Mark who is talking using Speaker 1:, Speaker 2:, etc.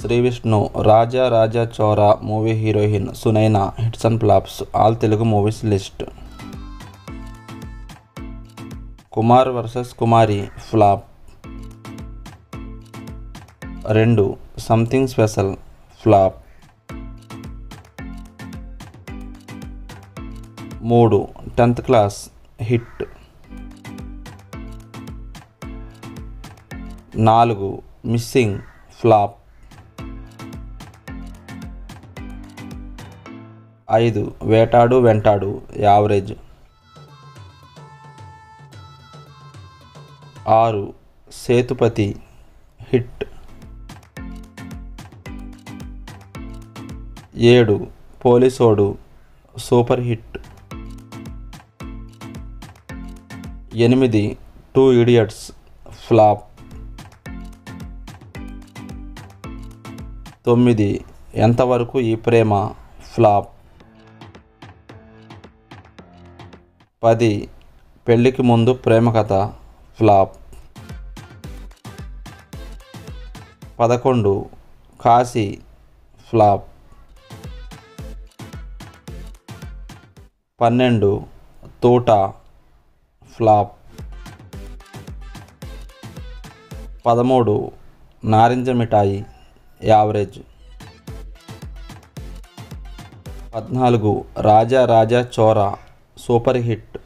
Speaker 1: Shri Vishnu Raja Raja Chora movie heroine Sunaina hits and flops all Telugu movies list Kumar versus Kumari flop రెండు something special flop మూడు tenth class hit నాలుగు missing flop ఐదు Vetadu Ventadu average ఆరు Sethupathi hit ఏడు పోలీసోడు సూపర్ హిట్ ఎనిమిది టూ ఇడియట్స్ ఫ్లాప్ తొమ్మిది ఎంతవరకు ఈ ప్రేమ ఫ్లాప్ పది పెళ్ళికి ముందు ప్రేమ కథ ఫ్లాప్ పదకొండు కాశీ ఫ్లాప్ పన్నెండు తోట ఫ్లాప్ పదమూడు నారింజ మిఠాయి యావరేజ్ పద్నాలుగు రాజా రాజా చోరా సూపర్ హిట్